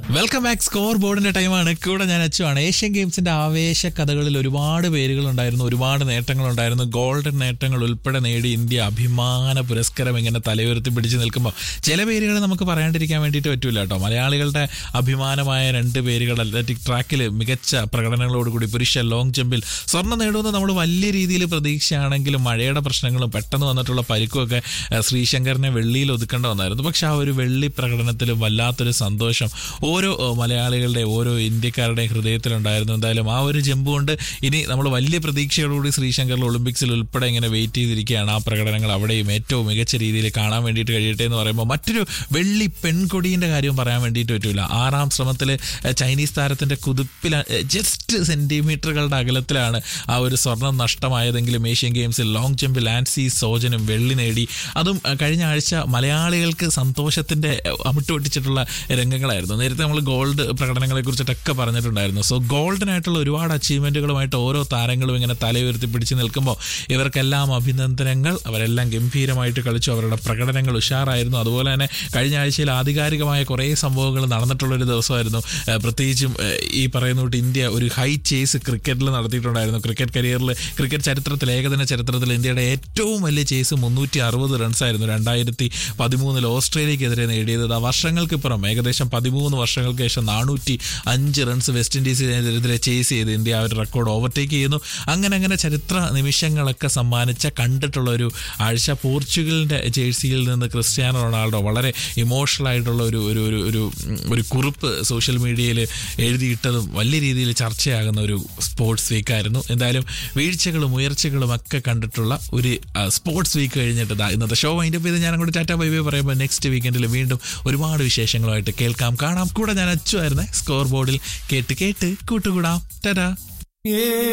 welcome back score ബോർഡിന്റെ ടൈമാണ് കൂടെ ഞാൻ അച്ചുവാണ് ഏഷ്യൻ ഗെയിംസിന്റെ ആവേശ കഥകളിൽ ഒരുപാട് പേരുകൾ ഉണ്ടായിരുന്നു ഒരുപാട് നേട്ടങ്ങൾ ഉണ്ടായിരുന്നു ഗോൾഡൻ നേട്ടങ്ങൾ ഉൾപ്പെടെ നേടി ഇന്ത്യ അഭിമാന പുരസ്കാരം ഇങ്ങനെ തലയുയർത്തി പിടിച്ചു നിൽക്കുമ്പോൾ ചില പേരുകൾ നമുക്ക് പറയാണ്ടിരിക്കാൻ വേണ്ടിയിട്ട് പറ്റൂല കേട്ടോ മലയാളികളുടെ അഭിമാനമായ രണ്ട് പേരുകൾ അത്ലറ്റിക് ട്രാക്കിൽ മികച്ച പ്രകടനങ്ങളോടുകൂടി പുരുഷ ലോങ് ജമ്പിൽ സ്വർണ്ണം നേടുമെന്ന് നമ്മൾ വലിയ രീതിയിൽ പ്രതീക്ഷയാണെങ്കിലും മഴയുടെ പ്രശ്നങ്ങളും പെട്ടെന്ന് വന്നിട്ടുള്ള പരിക്കുമൊക്കെ ഏഹ്, ശ്രീശങ്കറിനെ വെള്ളിയിൽ ഒതുക്കേണ്ട വന്നായിരുന്നു പക്ഷെ ആ ഒരു വെള്ളി പ്രകടനത്തിൽ വല്ലാത്തൊരു സന്തോഷം ഓരോ ഏഹ്, മലയാളികളുടെ ഓരോ ഇന്ത്യക്കാരുടെയും ഹൃദയത്തിലുണ്ടായിരുന്നു എന്തായാലും ആ ഒരു ജമ്പ് കൊണ്ട് ഇനി നമ്മൾ വലിയ പ്രതീക്ഷയോടുകൂടി ശ്രീശങ്കറിൽ ഒളിമ്പിക്സിൽ ഉൾപ്പെടെ ഇങ്ങനെ വെയിറ്റ് ചെയ്തിരിക്കുകയാണ് ആ പ്രകടനങ്ങൾ അവിടെയും ഏറ്റവും മികച്ച രീതിയിൽ കാണാൻ വേണ്ടിയിട്ട് കഴിയട്ടെ എന്ന് പറയുമ്പോൾ മറ്റൊരു വെള്ളി പെൺകൊടിയുടെ കാര്യം പറയാൻ വേണ്ടിയിട്ട് പറ്റില്ല ആറാം ശ്രമത്തിൽ ചൈനീസ് താരത്തിന്റെ കുതിപ്പിൽ ജസ്റ്റ് സെന്റിമീറ്ററുകളുടെ അകലത്തിലാണ് ആ ഒരു സ്വർണം നഷ്ടമായതെങ്കിലും ഏഷ്യൻ ഗെയിംസിൽ ലോങ് ജമ്പിൽ ആൻസി സോജനും വെള്ളി നേടി അതും അഹ്, കഴിഞ്ഞ ആഴ്ച മലയാളികൾക്ക് സന്തോഷത്തിന്റെ അഹ്, അമിട്ട് പൊട്ടിച്ചിട്ടുള്ള രംഗങ്ങളായിരുന്നു നേരത്തെ നമ്മൾ ഗോൾഡ് പ്രകടനങ്ങളെ കുറിച്ചിട്ടൊക്കെ പറഞ്ഞിട്ടുണ്ടായിരുന്നു സോ ഗോൾഡൻ ആയിട്ടുള്ള ഒരുപാട് അച്ചീവ്മെന്റുകളുമായിട്ട് ഓരോ താരങ്ങളും ഇങ്ങനെ തലയുയർത്തി പിടിച്ചു നിൽക്കുമ്പോൾ ഇവർക്കെല്ലാം അഭിനന്ദനങ്ങൾ അവരെല്ലാം ഗംഭീരമായിട്ട് കളിച്ചു അവരുടെ പ്രകടനങ്ങൾ ഉഷാറായിരുന്നു അതുപോലെ തന്നെ കഴിഞ്ഞ ആഴ്ചയിൽ ആധികാരികമായ കുറേ സംഭവങ്ങൾ നടന്നിട്ടുള്ള ഒരു ദിവസമായിരുന്നു ഏഹ് പ്രത്യേകിച്ചും ഏഹ് ഈ പറയുന്ന കൂട്ട് ഇന്ത്യ ഒരു ഹൈ ചേസ് ക്രിക്കറ്റിൽ നടത്തിയിട്ടുണ്ടായിരുന്നു ക്രിക്കറ്റ് കരിയറിൽ ക്രിക്കറ്റ് ചരിത്രത്തിൽ ഏകദിന ചരിത്രത്തിൽ ഇന്ത്യയുടെ ഏറ്റവും വലിയ ചേസ് മുന്നൂറ്റി അറുപത് റൺസായിരുന്നു രണ്ടായിരത്തി പതിമൂന്നിൽ ഓസ്ട്രേലിയക്കെതിരെ നേടിയത് ആ വർഷങ്ങൾക്കിപ്പുറം ഏകദേശം പതിമൂന്ന് വർഷങ്ങൾക്ക് ശേഷം നാനൂറ്റി അഞ്ച് റൺസ് വെസ്റ്റ് ഇൻഡീസിനെതിരെ ചേസ് ചെയ്ത് ഇന്ത്യ ആ ഒരു റെക്കോർഡ് ഓവർടേക്ക് ചെയ്യുന്നു അങ്ങനെ അങ്ങനെ ചരിത്ര നിമിഷങ്ങളൊക്കെ സമ്മാനിച്ച കണ്ടിട്ടുള്ള ഒരു ആഴ്ച പോർച്ചുഗലിന്റെ ജേഴ്സിയിൽ നിന്ന് ക്രിസ്ത്യാനോ റൊണാൾഡോ വളരെ ഇമോഷണൽ ആയിട്ടുള്ള ഒരു ഒരു ഒരു ഒരു ഉം, ഒരു കുറിപ്പ് സോഷ്യൽ മീഡിയയിൽ എഴുതിയിട്ടതും വലിയ രീതിയിൽ ചർച്ചയാകുന്ന ഒരു സ്പോർട്സ് വീക്കായിരുന്നു എന്തായാലും വീഴ്ചകളും ഉയർച്ചകളും ഒക്കെ കണ്ടിട്ടുള്ള ഒരു ആ, സ്പോർട്സ് വീക്ക് കഴിഞ്ഞിട്ട് ദാ ഇന്നത്തെ ഷോ വൈൻഡ് അപ്പ് ചെയ്ത് ഞാൻ അങ്ങോട്ട് ടാറ്റ ബൈ ബൈ പറയുമ്പോൾ നെക്സ്റ്റ് വീക്കെൻഡിൽ വീണ്ടും ഒരുപാട് വിശേഷങ്ങളുമായിട്ട് കേൾക്കാം കാണാം കൂടെ ഞാൻ അച്ചുമായിരുന്നേ സ്കോർ ബോർഡിൽ കേട്ട് കേട്ട് കൂട്ടുകൂടാം ടാറ്റാ